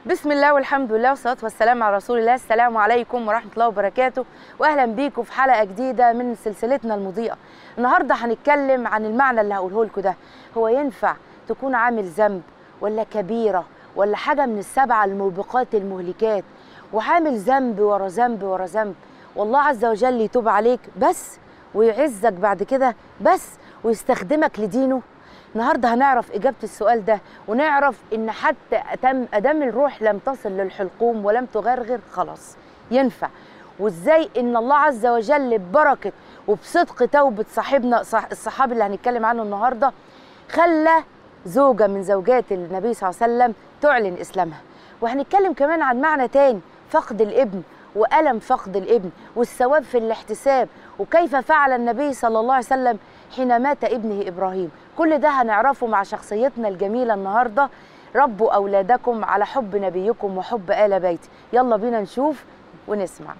بسم الله والحمد لله والصلاة والسلام على رسول الله السلام عليكم ورحمة الله وبركاته وأهلا بيكم في حلقة جديدة من سلسلتنا المضيئة النهاردة هنتكلم عن المعنى اللي هقوله لكم ده هو ينفع تكون عامل ذنب ولا كبيرة ولا حاجة من السبعة الموبقات المهلكات وعامل ذنب ورا ذنب ورا ذنب والله عز وجل يتوب عليك بس ويعزك بعد كده بس ويستخدمك لدينه النهارده هنعرف اجابه السؤال ده ونعرف ان حتى ادم ادام الروح لم تصل للحلقوم ولم تغرغر خلاص ينفع وازاي ان الله عز وجل ببركه وبصدق توبه صاحبنا صح الصحابي اللي هنتكلم عنه النهارده خلى زوجه من زوجات النبي صلى الله عليه وسلم تعلن اسلامها وهنتكلم كمان عن معنى تاني فقد الابن والم فقد الابن والثواب في الاحتساب وكيف فعل النبي صلى الله عليه وسلم حين مات ابنه ابراهيم كل ده هنعرفه مع شخصيتنا الجميله النهارده ربوا اولادكم على حب نبيكم وحب ال بيتي يلا بينا نشوف ونسمع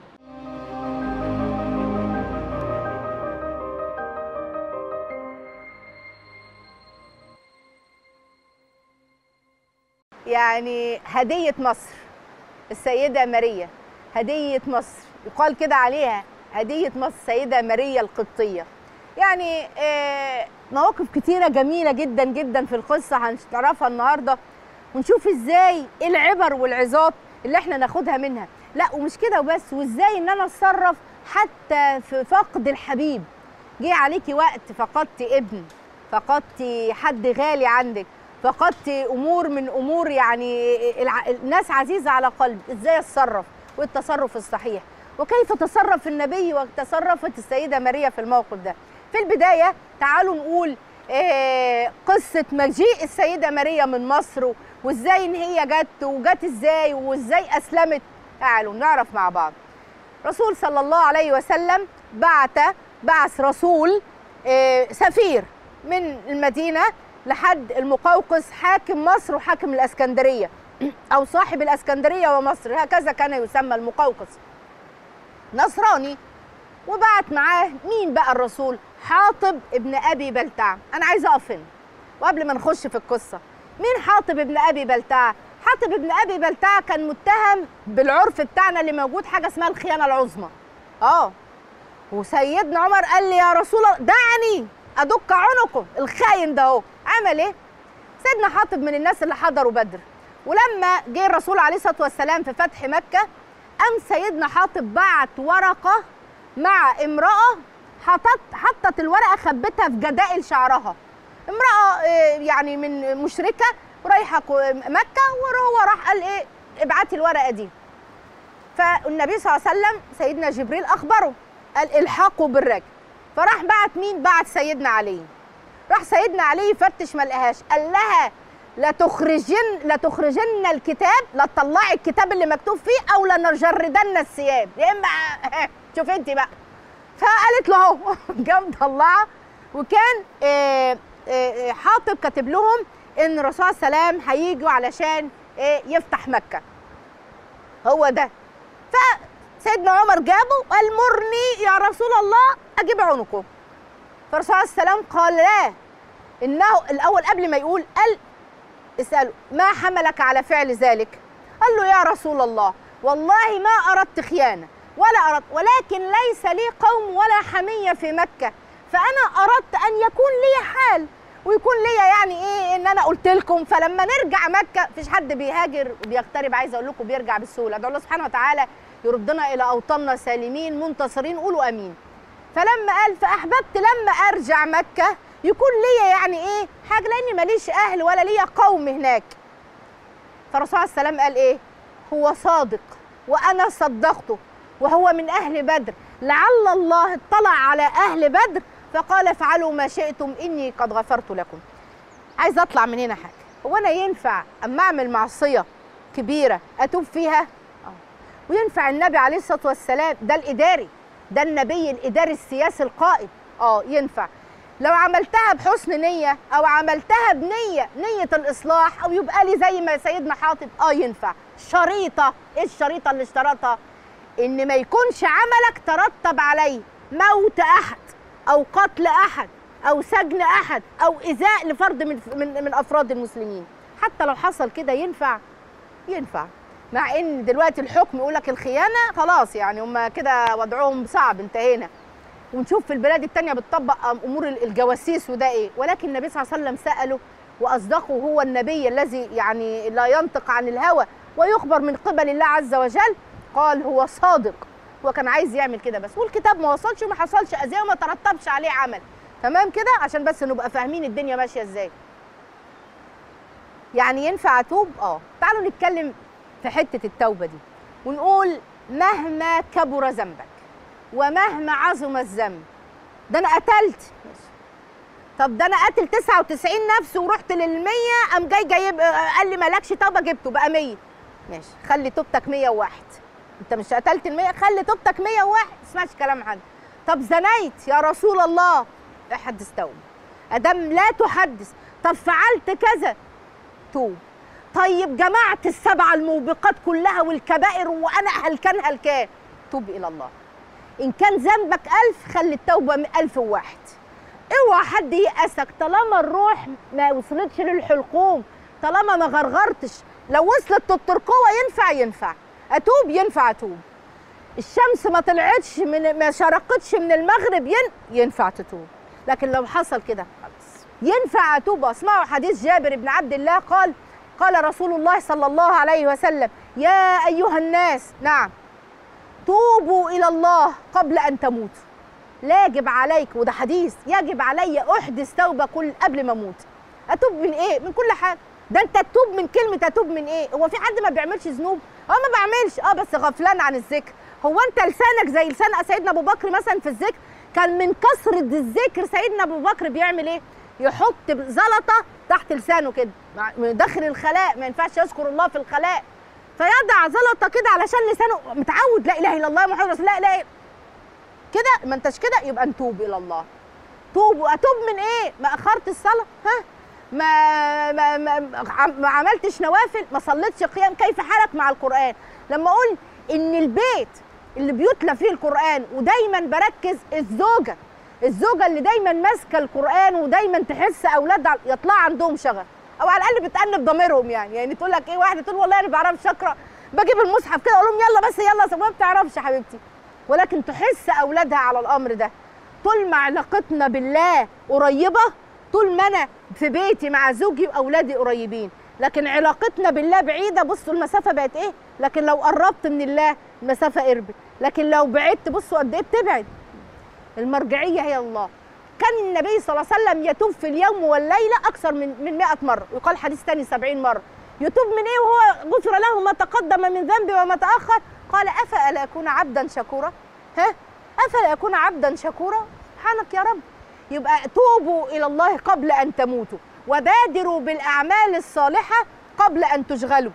يعني هدية مصر السيدة ماريا هدية مصر يقال كده عليها هدية مصر السيدة ماريا القبطية يعني آه، مواقف كتيرة جميلة جدا جدا في القصة هنعرفها النهاردة ونشوف ازاي ايه العبر والعظات اللي احنا ناخدها منها لا ومش كده وبس وازاي ان انا اتصرف حتى في فقد الحبيب جه عليكي وقت فقدت ابن فقدت حد غالي عندك فقدت امور من امور يعني الع- الناس عزيزه على قلب ازاي اتصرف والتصرف الصحيح وكيف تصرف النبي وتصرفت السيده ماريا في الموقف ده في البدايه تعالوا نقول آه، قصه مجيء السيده ماريا من مصر و- وازاي ان هي جت وجت ازاي وازاي اسلمت تعالوا نعرف مع بعض رسول صلى الله عليه وسلم بعت بعث رسول آه، سفير من المدينه لحد المقوقس حاكم مصر وحاكم الاسكندريه او صاحب الاسكندريه ومصر هكذا كان يسمى المقوقس نصراني وبعت معاه مين بقى الرسول حاطب ابن ابي بلتع انا عايزه اقف هنا وقبل ما نخش في القصه مين حاطب ابن ابي بلتع حاطب ابن ابي بلتع كان متهم بالعرف بتاعنا اللي موجود حاجه اسمها الخيانه العظمى اه وسيدنا عمر قال لي يا رسول الله دعني ادك عنقه الخاين ده اهو عمل ايه سيدنا حاطب من الناس اللي حضروا بدر ولما جه الرسول عليه الصلاه والسلام في فتح مكه قام سيدنا حاطب بعت ورقه مع امراه حطت حطت الورقه خبتها في جدائل شعرها امراه آه، يعني من مشركه رايحه كو- مكه وهو راح قال ايه ابعتي الورقه دي فالنبي صلى الله عليه وسلم سيدنا جبريل اخبره قال الحقوا بالراجل فراح بعت مين بعت سيدنا علي راح سيدنا علي يفتش ما لقاهاش قال لها لا تخرجن لا تخرجن الكتاب لا تطلعي الكتاب اللي مكتوب فيه او لنجردن الثياب يا اما شوف انت بقى فقالت له اهو جام مطلعه وكان آه، آه، حاطب كاتب لهم ان الرسول صلى الله عليه وسلم هيجوا علشان آه، يفتح مكه هو ده فسيدنا عمر جابه وقال مرني يا رسول الله اجيب عنقه فالرسول عليه السلام قال لا انه الاول قبل ما يقول قال اساله ما حملك على فعل ذلك قال له يا رسول الله والله ما اردت خيانه ولا اردت ولكن ليس لي قوم ولا حميه في مكه فانا اردت ان يكون لي حال ويكون ليا يعني ايه ان انا قلت لكم فلما نرجع مكه مفيش حد بيهاجر وبيغترب عايزه اقول لكم بيرجع بالسهوله ادعو الله سبحانه وتعالى يردنا الى اوطاننا سالمين منتصرين قولوا امين فلما قال فاحببت لما ارجع مكه يكون ليا يعني ايه حاجه لاني ماليش اهل ولا ليا قوم هناك فالرسول عليه السلام قال ايه هو صادق وانا صدقته وهو من اهل بدر لعل الله اطلع على اهل بدر فقال افعلوا ما شئتم اني قد غفرت لكم عايز اطلع من هنا حاجه هو انا ينفع اما اعمل معصيه كبيره اتوب فيها آه. وينفع النبي عليه الصلاه والسلام ده الاداري ده النبي الاداري السياسي القائد اه ينفع لو عملتها بحسن نيه او عملتها بنيه نيه الاصلاح او يبقى لي زي ما سيدنا حاطب اه ينفع شريطه ايه الشريطه اللي اشترطها ان ما يكونش عملك ترتب عليه موت احد او قتل احد او سجن احد او ايذاء لفرد من من من افراد المسلمين حتى لو حصل كده ينفع ينفع مع ان دلوقتي الحكم يقول لك الخيانه خلاص يعني هم كده وضعهم صعب انتهينا ونشوف في البلاد التانية بتطبق امور الجواسيس وده ايه ولكن النبي صلى الله عليه وسلم ساله واصدقه هو النبي الذي يعني لا ينطق عن الهوى ويخبر من قبل الله عز وجل قال هو صادق هو كان عايز يعمل كده بس والكتاب ما وصلش وما حصلش اذيه وما ترتبش عليه عمل تمام كده عشان بس نبقى فاهمين الدنيا ماشيه ازاي يعني ينفع اتوب اه تعالوا نتكلم في حته التوبه دي ونقول مهما كبر ذنبك ومهما عظم الذنب ده انا قتلت طب ده انا قاتل 99 نفس ورحت لل 100 قام جاي جايب قال لي مالكش توبه جبته بقى 100 ماشي خلي توبتك 101 انت مش قتلت ال 100 خلي توبتك 101 ما تسمعش كلام حد طب زنيت يا رسول الله احدث توبه ادم لا تحدث طب فعلت كذا توب طيب جمعت السبع الموبقات كلها والكبائر وانا هلكان هلكان توب الى الله ان كان ذنبك ألف خلي التوبه ألف وواحد اوعى حد يأسك طالما الروح ما وصلتش للحلقوم طالما ما غرغرتش لو وصلت للترقوه ينفع ينفع اتوب ينفع اتوب الشمس ما طلعتش من ما شرقتش من المغرب ين ينفع تتوب لكن لو حصل كده خلاص ينفع اتوب اسمعوا حديث جابر بن عبد الله قال قال رسول الله صلى الله عليه وسلم يا ايها الناس نعم توبوا الى الله قبل ان تموتوا لا يجب عليك وده حديث يجب علي احدث توبه كل قبل ما اموت اتوب من ايه من كل حاجه ده انت تتوب من كلمه اتوب من ايه هو في حد ما بيعملش ذنوب اه ما بعملش اه بس غفلان عن الذكر هو انت لسانك زي لسان سيدنا ابو بكر مثلا في الذكر كان من كثره الذكر سيدنا ابو بكر بيعمل ايه يحط زلطه تحت لسانه كده داخل الخلاء ما ينفعش يذكر الله في الخلاء فيضع زلطه كده علشان لسانه متعود لا اله الا الله محمد رسول الله لا اله كده ما انتش كده يبقى نتوب الى الله توب اتوب من ايه ما اخرت الصلاه ها ما ما ما, ما عملتش نوافل ما صليتش قيام كيف حالك مع القران لما اقول ان البيت اللي بيتلى فيه القران ودايما بركز الزوجه الزوجه اللي دايما ماسكه القران ودايما تحس اولادها يطلع عندهم شغف او على الاقل بتأنب ضميرهم يعني يعني تقول لك ايه واحده تقول والله انا ما بعرفش اقرا بجيب المصحف كده اقول لهم يلا بس يلا ما بتعرفش يا حبيبتي ولكن تحس اولادها على الامر ده طول ما علاقتنا بالله قريبه طول ما انا في بيتي مع زوجي واولادي قريبين لكن علاقتنا بالله بعيده بصوا المسافه بقت ايه لكن لو قربت من الله المسافه قربت لكن لو بعدت بصوا قد ايه بتبعد المرجعيه هي الله كان النبي صلى الله عليه وسلم يتوب في اليوم والليله اكثر من من 100 مره ويقال حديث ثاني 70 مره يتوب من ايه وهو غفر له ما تقدم من ذنبه وما تاخر قال افلا اكون عبدا شكورا ها افلا اكون عبدا شكورا سبحانك يا رب يبقى توبوا الى الله قبل ان تموتوا وبادروا بالاعمال الصالحه قبل ان تشغلوا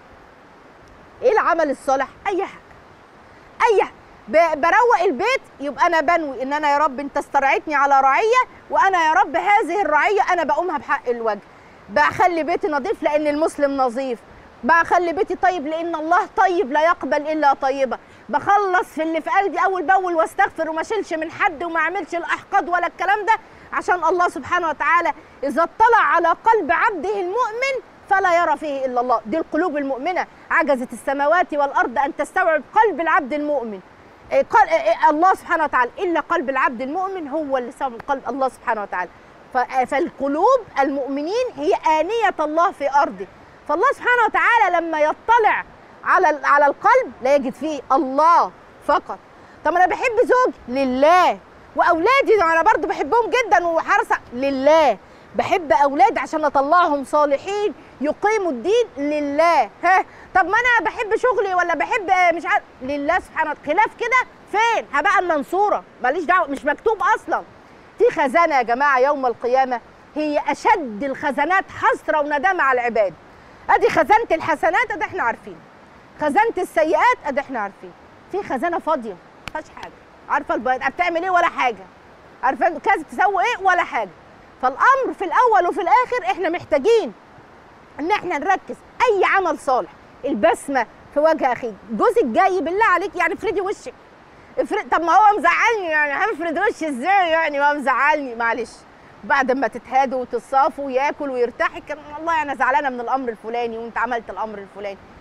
ايه العمل الصالح اي حاجه اي حاجة. بروق البيت يبقى انا بنوي ان انا يا رب انت استرعيتني على رعيه وانا يا رب هذه الرعيه انا بقومها بحق الوجه بخلي بيتي نظيف لان المسلم نظيف بخلي بيتي طيب لان الله طيب لا يقبل الا طيبه بخلص في اللي في قلبي اول باول واستغفر وما اشيلش من حد وما اعملش الاحقاد ولا الكلام ده عشان الله سبحانه وتعالى اذا اطلع على قلب عبده المؤمن فلا يرى فيه الا الله دي القلوب المؤمنه عجزت السماوات والارض ان تستوعب قلب العبد المؤمن قال الله سبحانه وتعالى الا قلب العبد المؤمن هو اللي سبب قلب الله سبحانه وتعالى فالقلوب المؤمنين هي آنية الله في أرضه فالله سبحانه وتعالى لما يطلع على على القلب لا يجد فيه الله فقط طب انا بحب زوجي لله واولادي انا برضو بحبهم جدا وحرص لله بحب اولادي عشان اطلعهم صالحين يقيموا الدين لله ها طب ما انا بحب شغلي ولا بحب مش عارف لله سبحانه وتعالى خلاف كده فين هبقى المنصوره ماليش دعوه مش مكتوب اصلا في خزانه يا جماعه يوم القيامه هي اشد الخزانات حسره وندامه على العباد ادي خزانه الحسنات ادي احنا عارفين خزانه السيئات ادي احنا عارفين في خزانه فاضيه ما فيهاش حاجه عارفه البيض بتعمل ايه ولا حاجه عارفه كذا تسوي ايه ولا حاجه فالامر في الاول وفي الاخر احنا محتاجين ان احنا نركز اي عمل صالح البسمه في وجه اخيك جوزك جاي بالله عليك يعني افردي وشك افرد طب ما هو مزعلني يعني هفرد وشي ازاي يعني هو مزعلني معلش بعد ما تتهادوا وتصافوا وياكل ويرتاح كان والله انا زعلانه من الامر الفلاني وانت عملت الامر الفلاني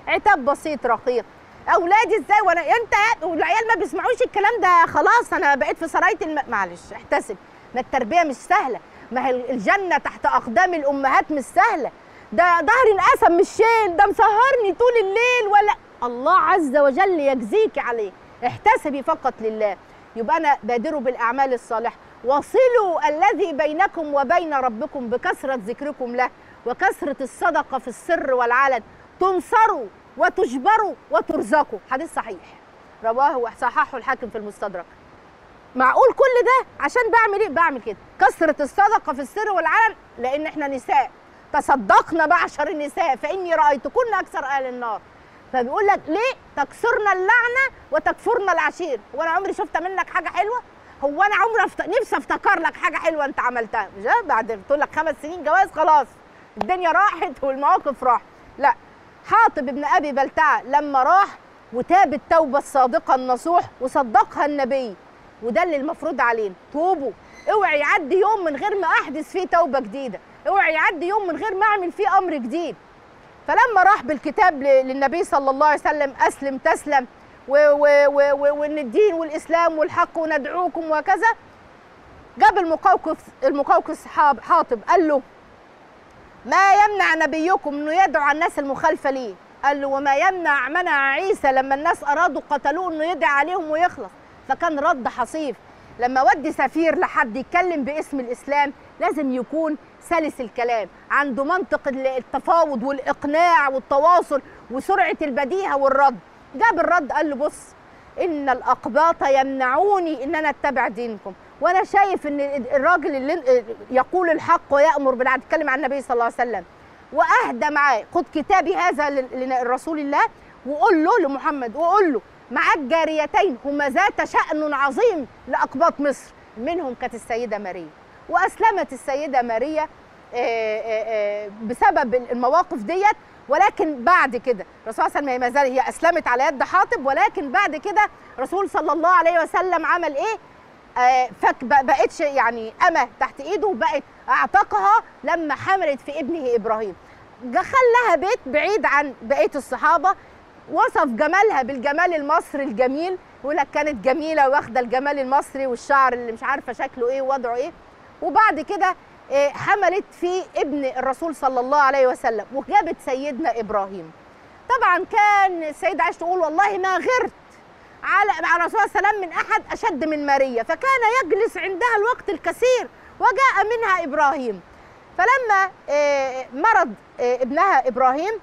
عتاب بسيط رقيق اولادي ازاي وانا انت والعيال ما بيسمعوش الكلام ده خلاص انا بقيت في سرايه الم... معلش احتسب ما التربيه مش سهله ما هي الجنه تحت اقدام الامهات مش سهله ده ظهري انقسم مش شيل ده مسهرني طول الليل ولا الله عز وجل يجزيك عليه احتسبي فقط لله يبقى انا بادروا بالاعمال الصالحه وصلوا الذي بينكم وبين ربكم بكثره ذكركم له وكثره الصدقه في السر والعلن تنصروا وتجبروا وترزقوا حديث صحيح رواه وصححه الحاكم في المستدرك معقول كل ده عشان بعمل ايه بعمل كده كثره الصدقه في السر والعلن لان احنا نساء تصدقنا معشر النساء فاني رايتكن اكثر اهل النار فبيقول لك ليه تكسرنا اللعنه وتكفرنا العشير وانا عمري شفت منك حاجه حلوه هو انا عمري أفت... نفسي افتكر لك حاجه حلوه انت عملتها مش بعد قلت لك خمس سنين جواز خلاص الدنيا راحت والمواقف راحت لا حاطب ابن ابي بلتعه لما راح وتاب التوبه الصادقه النصوح وصدقها النبي وده اللي المفروض علينا توبوا اوعي يعدي يوم من غير ما احدث فيه توبه جديده اوعي يعدي يوم من غير ما اعمل فيه امر جديد فلما راح بالكتاب للنبي صلى الله عليه وسلم اسلم تسلم وان الدين والاسلام والحق وندعوكم وكذا جاب المقوقس المقوقس حاطب قال له ما يمنع نبيكم انه يدعو الناس المخالفه ليه قال له وما يمنع منع عيسى لما الناس ارادوا قتلوه انه يدعي عليهم ويخلص فكان رد حصيف لما ودي سفير لحد يتكلم باسم الاسلام لازم يكون سلس الكلام عنده منطق التفاوض والاقناع والتواصل وسرعه البديهه والرد جاب الرد قال له بص ان الاقباط يمنعوني ان انا اتبع دينكم وانا شايف ان الراجل اللي يقول الحق ويامر بالعدل يتكلم عن النبي صلى الله عليه وسلم واهدى معاه خد كتابي هذا لرسول الله وقول له لمحمد وقول له معاك جاريتين هما ذات شأن عظيم لأقباط مصر منهم كانت السيدة ماريا وأسلمت السيدة ماريا بسبب المواقف ديت ولكن بعد كده الرسول صلى الله عليه وسلم ما زال هي أسلمت على يد حاطب ولكن بعد كده الرسول صلى الله عليه وسلم عمل إيه؟ فك بقتش يعني أمة تحت إيده وبقت أعتقها لما حملت في ابنه إبراهيم خلها بيت بعيد عن بقية الصحابة وصف جمالها بالجمال المصري الجميل يقول لك كانت جميله واخده الجمال المصري والشعر اللي مش عارفه شكله ايه ووضعه ايه وبعد كده حملت في ابن الرسول صلى الله عليه وسلم وجابت سيدنا ابراهيم طبعا كان السيده عائشه تقول والله ما غرت على مع الرسول صلى الله عليه وسلم من احد اشد من ماريا فكان يجلس عندها الوقت الكثير وجاء منها ابراهيم فلما مرض ابنها ابراهيم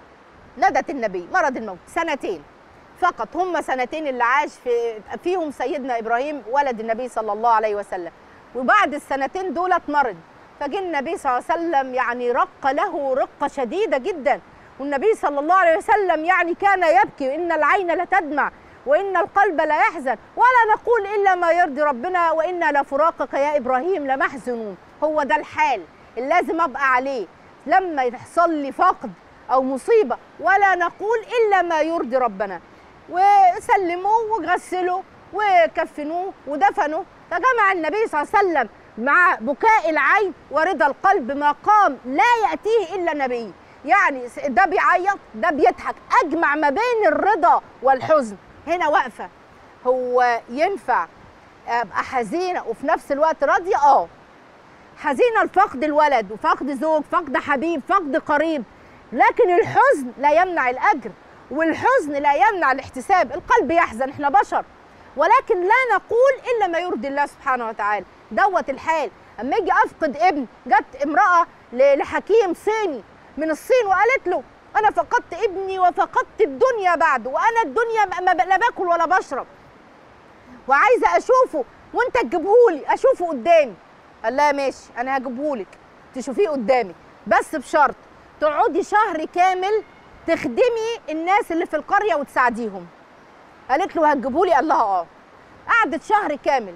ندت النبي مرض الموت سنتين فقط هم سنتين اللي عاش في فيهم سيدنا ابراهيم ولد النبي صلى الله عليه وسلم وبعد السنتين دولت مرض فجه النبي صلى الله عليه وسلم يعني رق له رقه شديده جدا والنبي صلى الله عليه وسلم يعني كان يبكي ان العين لتدمع وان القلب لا يحزن ولا نقول الا ما يرضي ربنا وانا لفراقك يا ابراهيم لمحزنون هو ده الحال اللي لازم ابقى عليه لما يحصل لي فقد او مصيبه ولا نقول الا ما يرضي ربنا وسلموه وغسلوا وكفنوه ودفنوا فجمع النبي صلى الله عليه وسلم مع بكاء العين ورضا القلب مقام لا ياتيه الا نبي يعني ده بيعيط ده بيضحك اجمع ما بين الرضا والحزن هنا واقفه هو ينفع ابقى حزينه وفي نفس الوقت راضيه اه حزينه لفقد الولد وفقد زوج فقد حبيب فقد قريب لكن الحزن لا يمنع الاجر والحزن لا يمنع الاحتساب القلب يحزن احنا بشر ولكن لا نقول الا ما يرضي الله سبحانه وتعالى دوت الحال اما اجي افقد ابن جت امراه لحكيم صيني من الصين وقالت له انا فقدت ابني وفقدت الدنيا بعده وانا الدنيا ما لا باكل ولا بشرب وعايزه اشوفه وانت تجيبهولي اشوفه قدامي قال لها ماشي انا هجيبهولك تشوفيه قدامي بس بشرط تقعدي شهر كامل تخدمي الناس اللي في القريه وتساعديهم قالت له هتجيبهولي قال لها اه قعدت شهر كامل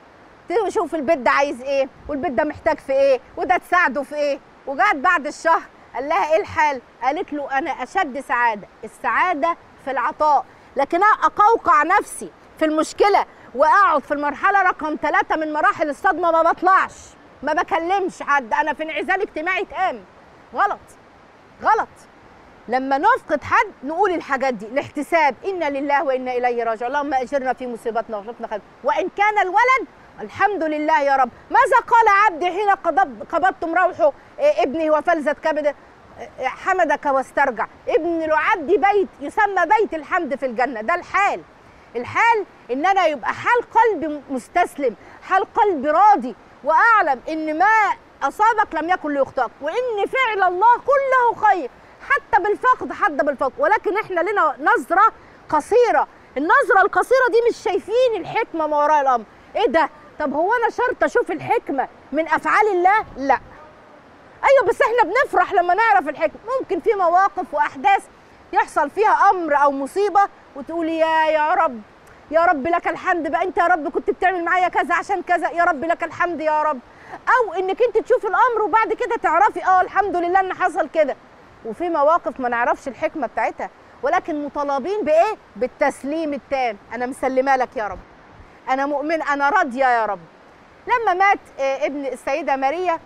تشوف البيت ده عايز ايه والبيت ده محتاج في ايه وده تساعده في ايه وجات بعد الشهر قال لها ايه الحال قالت له انا اشد سعاده السعاده في العطاء لكن انا اقوقع نفسي في المشكله واقعد في المرحله رقم ثلاثة من مراحل الصدمه ما بطلعش ما بكلمش حد انا في انعزال اجتماعي تام غلط غلط لما نفقد حد نقول الحاجات دي الاحتساب انا لله وانا اليه راجعون اللهم اجرنا في مصيبتنا واغفرنا خير وان كان الولد الحمد لله يا رب ماذا قال عبدي حين قبض قبضتم روحه إيه، ابني وفلذت كبده إيه، حمدك واسترجع ابن لعبدي بيت يسمى بيت الحمد في الجنه ده الحال الحال ان انا يبقى حال قلبي مستسلم حال قلبي راضي واعلم ان ما اصابك لم يكن ليخطئك وان فعل الله كله خير حتى بالفقد حتى بالفقد ولكن احنا لنا نظره قصيره النظره القصيره دي مش شايفين الحكمه ما وراء الامر ايه ده طب هو انا شرط اشوف الحكمه من افعال الله لا ايوه بس احنا بنفرح لما نعرف الحكمه ممكن في مواقف واحداث يحصل فيها امر او مصيبه وتقولي يا يا رب يا رب لك الحمد بقى انت يا رب كنت بتعمل معايا كذا عشان كذا يا رب لك الحمد يا رب او انك انت تشوف الامر وبعد كده تعرفي اه الحمد لله ان حصل كده وفي مواقف ما نعرفش الحكمه بتاعتها ولكن مطالبين بايه بالتسليم التام انا مسلمه لك يا رب انا مؤمن انا راضيه يا رب لما مات آه، ابن السيده ماريا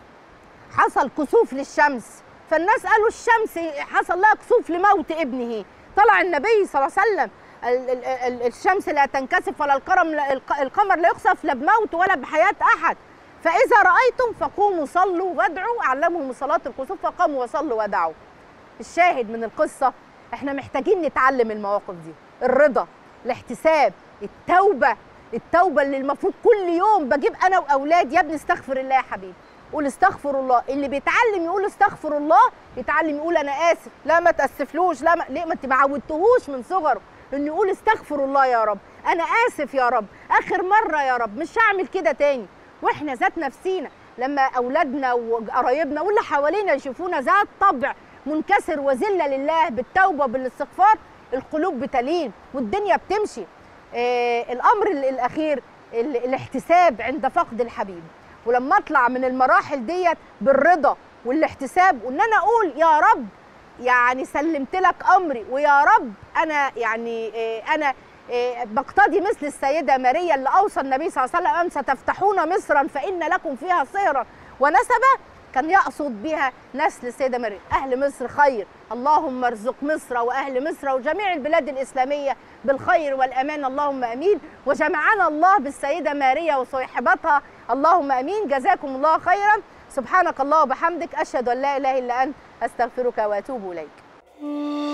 حصل كسوف للشمس فالناس قالوا الشمس حصل لها كسوف لموت ابنه طلع النبي صلى الله عليه وسلم ال- ال- ال- الشمس لا تنكسف ولا القمر لا الق- القمر لا يخسف لا بموت ولا بحياه احد فاذا رايتم فقوموا صلوا وادعوا علمهم صلاه الكسوف فقاموا وصلوا ودعوا الشاهد من القصه احنا محتاجين نتعلم المواقف دي الرضا الاحتساب التوبه التوبه اللي المفروض كل يوم بجيب انا واولادي يا ابني استغفر الله يا حبيبي قول استغفر الله اللي بيتعلم يقول استغفر الله يتعلم يقول انا اسف لا ما تاسفلوش لا ما ليه ما انت ما عودتهوش من صغره انه يقول استغفر الله يا رب انا اسف يا رب اخر مره يا رب مش هعمل كده تاني واحنا ذات نفسينا لما اولادنا وقرايبنا واللي حوالينا يشوفونا ذات طبع منكسر وذله لله بالتوبه بالاستغفار القلوب بتلين والدنيا بتمشي آه الامر ال- الاخير ال- الاحتساب عند فقد الحبيب ولما اطلع من المراحل ديت بالرضا والاحتساب وان انا اقول يا رب يعني سلمت لك امري ويا رب انا يعني آه، انا آه، بقتدي مثل السيده ماريا اللي اوصى النبي صلى الله عليه وسلم ام ستفتحون مصرا فان لكم فيها صهرا ونسبا كان يقصد بها نسل السيده ماريا اهل مصر خير اللهم ارزق مصر واهل مصر وجميع البلاد الاسلاميه بالخير والامان اللهم امين وجمعنا الله بالسيده ماريا وصاحبتها اللهم امين جزاكم الله خيرا سبحانك الله وبحمدك اشهد ان لا اله الا انت استغفرك واتوب اليك